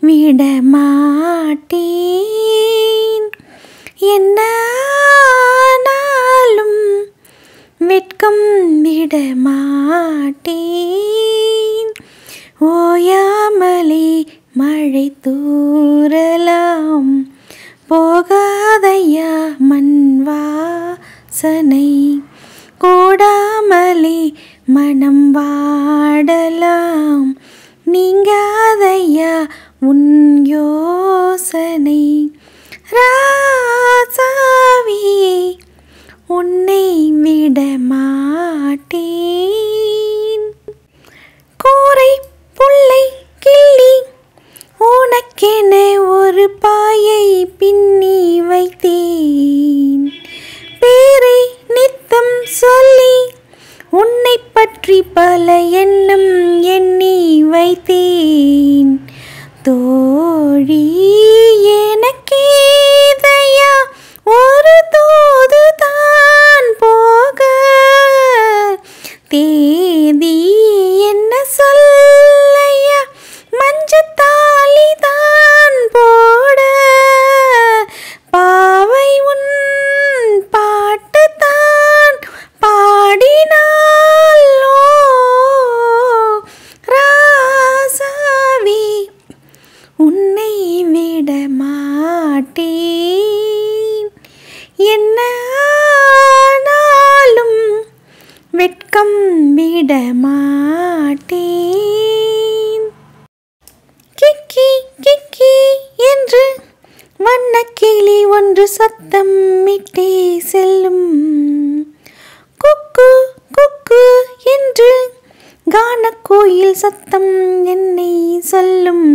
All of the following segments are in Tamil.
விடமாட்டேன் என்ன ஆனாலும் வெட்கம் விடமாட்டேன் ஓயாமலே மழை தூறலாம் போகாதையா மண் வாசனை கூடாமலே மனம் வாடலாம் நீங்காதையா உன் யோசனை ராசாவி உன்னை விட மாட்டேன் கோரை புல்லை கிள்ளி உனக்கென ஒரு பாயை பின்னி வைத்தேன் பேரை நித்தம் சொல்லி உன்னை பற்றி பல எண்ணம் எண்ணி வைத்தேன் தோழி எனக்கேதையா ஒரு தூது தான் போக தேதி என்ன சொல்லையா மஞ்சத்தாலி தான் போட பாவை உன் பாட்டு தான் பாடினாலோ ராசாவி உன்னை விட மாட்டேன் என்ன ஆனாலும் வெட்கம் விட மாட்டேன் கிக்கி கிக்கி என்று வண்ணக்கிளி ஒன்று சத்தம் இட்டே செல்லும் குக்கு குக்கு என்று கானக்கோயில் சத்தம் என்னை சொல்லும்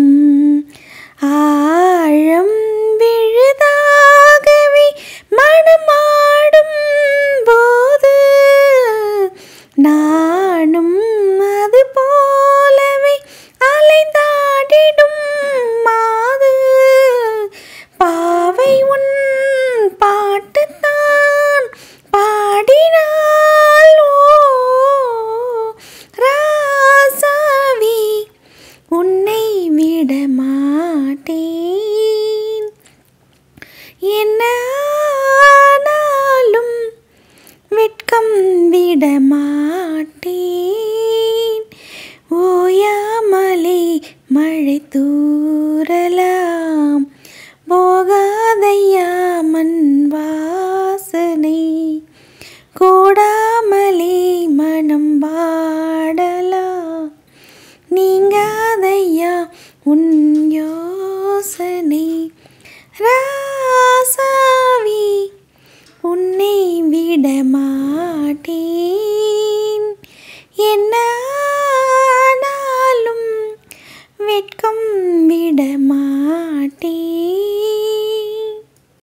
ஆழம் விழுதாகவே மனமாடும் போது நானும் அது போலவே அலைந்தாடிடும் மாது பாவை உன் பாட்டுத்தான் பாடினால் ஓ ராசாவி உன்னை விட மாட்டேன் என்ன ஆனாலும் வெட்கம் விட மாட்டேன் ஓயாமலே மழை தூறலாம் போகாதையா மண் வாசனை கூடாமலே மனம் வாடலாம் நீங்காதையா உன்